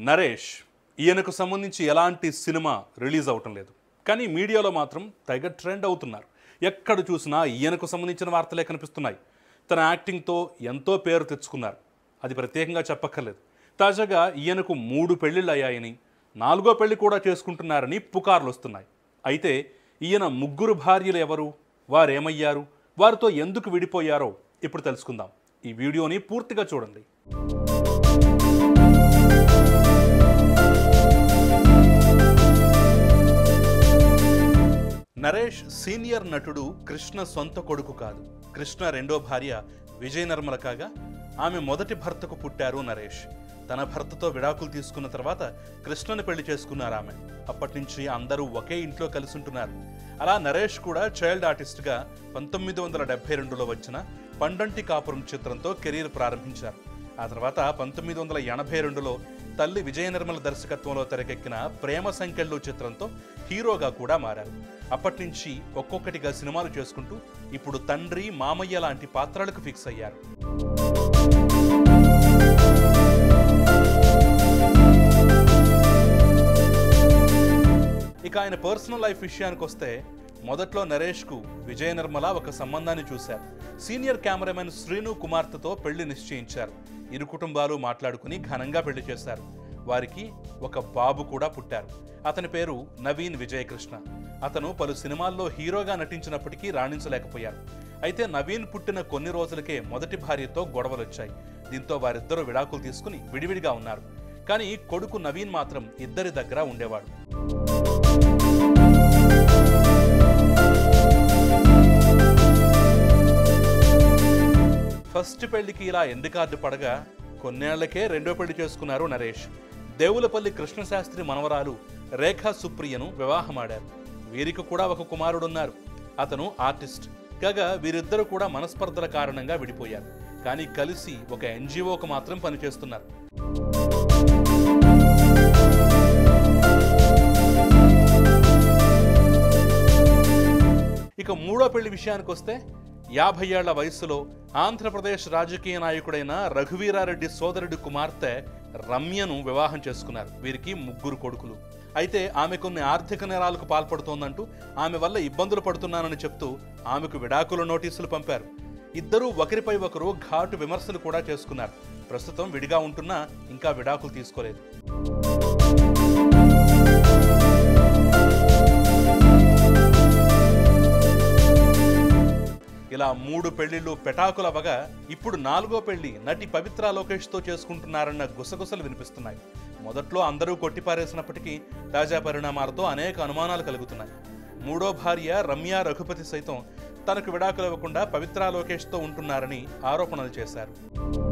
నరేష్ ఈయనకు సంబంధించి ఎలాంటి సినిమా రిలీజ్ అవటం లేదు కానీ మీడియాలో మాత్రం తెగ ట్రెండ్ అవుతున్నారు ఎక్కడ చూసినా ఈయనకు సంబంధించిన వార్తలే కనిపిస్తున్నాయి తన యాక్టింగ్తో ఎంతో పేరు తెచ్చుకున్నారు అది ప్రత్యేకంగా చెప్పక్కర్లేదు తాజాగా ఈయనకు మూడు పెళ్లిళ్ళు అయ్యాయని నాలుగో పెళ్లి కూడా చేసుకుంటున్నారని పుకార్లు వస్తున్నాయి అయితే ఈయన ముగ్గురు భార్యలు ఎవరు వారేమయ్యారు వారితో ఎందుకు విడిపోయారో ఇప్పుడు తెలుసుకుందాం ఈ వీడియోని పూర్తిగా చూడండి నరేష్ సీనియర్ నటుడు కృష్ణ సొంత కొడుకు కాదు కృష్ణ రెండో భార్య విజయ నిర్మల కాగా ఆమె మొదటి భర్తకు పుట్టారు నరేష్ తన భర్తతో విడాకులు తీసుకున్న తర్వాత కృష్ణను పెళ్లి చేసుకున్నారు ఆమె అప్పటి నుంచి అందరూ ఒకే ఇంట్లో కలిసి ఉంటున్నారు అలా నరేష్ కూడా చైల్డ్ ఆర్టిస్ట్గా పంతొమ్మిది వందల డెబ్బై రెండులో వచ్చిన పండంటి కాపురం చిత్రంతో కెరీర్ ప్రారంభించారు ఆ తర్వాత పంతొమ్మిది వందల ఎనభై రెండులో తల్లి విజయ నిర్మల దర్శకత్వంలో తెరకెక్కిన ప్రేమ సంఖ్యలు చిత్రంతో హీరోగా కూడా మారారు అప్పటి నుంచి ఒక్కొక్కటిగా సినిమాలు చేసుకుంటూ ఇప్పుడు తండ్రి మామయ్య లాంటి పాత్రలకు ఫిక్స్ అయ్యారు ఇక ఆయన పర్సనల్ లైఫ్ విషయానికి వస్తే మొదట్లో నరేష్కు విజయ నిర్మల ఒక సంబంధాన్ని చూశారు సీనియర్ కెమెరామెన్ శ్రీను కుమార్తెతో పెళ్లి నిశ్చయించారు ఇరు కుటుంబాలు మాట్లాడుకుని ఘనంగా పెళ్లి చేశారు వారికి ఒక బాబు కూడా పుట్టారు అతని పేరు నవీన్ విజయకృష్ణ అతను పలు సినిమాల్లో హీరోగా నటించినప్పటికీ రాణించలేకపోయారు అయితే నవీన్ పుట్టిన కొన్ని రోజులకే మొదటి భార్యతో గొడవలొచ్చాయి దీంతో వారిద్దరూ విడాకులు తీసుకుని విడివిడిగా ఉన్నారు కానీ కొడుకు నవీన్ మాత్రం ఇద్దరి దగ్గర ఉండేవాడు ఫస్ట్ పెళ్లికి ఇలా ఎండ్ కార్డు పడగా కొన్నేళ్లకే రెండో పెళ్లి చేసుకున్నారు నరేష్ దేవులపల్లి కృష్ణశాస్త్రి మనవరాలు రేఖా సుప్రియను వివాహమాడారు వీరికి కూడా ఒక కుమారుడున్నారు అతను ఆర్టిస్ట్ కాగా వీరిద్దరూ కూడా మనస్పర్ధల కారణంగా విడిపోయారు కానీ కలిసి ఒక ఎన్జిఓకు మాత్రం పనిచేస్తున్నారు ఇక మూడో పెళ్లి విషయానికి వస్తే యాభై ఏళ్ల వయసులో ఆంధ్రప్రదేశ్ రాజకీయ నాయకుడైన రఘువీరారెడ్డి సోదరుడి కుమార్తె రమ్యను వివాహం చేసుకున్నారు వీరికి ముగ్గురు కొడుకులు అయితే ఆమె కొన్ని ఆర్థిక నేరాలకు పాల్పడుతోందంటూ ఆమె వల్ల ఇబ్బందులు పడుతున్నానని చెప్తూ ఆమెకు విడాకుల నోటీసులు పంపారు ఇద్దరూ ఒకరిపై ఒకరు ఘాటు విమర్శలు కూడా చేసుకున్నారు ప్రస్తుతం విడిగా ఉంటున్నా ఇంకా విడాకులు తీసుకోలేదు ఇలా మూడు పెళ్లిళ్ళు పెటాకులవగా ఇప్పుడు నాలుగో పెళ్లి నటి పవిత్ర లోకేష్తో చేసుకుంటున్నారన్న గుసగుసలు వినిపిస్తున్నాయి మొదట్లో అందరూ కొట్టిపారేసినప్పటికీ తాజా పరిణామాలతో అనేక అనుమానాలు కలుగుతున్నాయి మూడో భార్య రమ్య రఘుపతి సైతం తనకు విడాకులు ఇవ్వకుండా పవిత్ర లోకేష్తో ఉంటున్నారని ఆరోపణలు చేశారు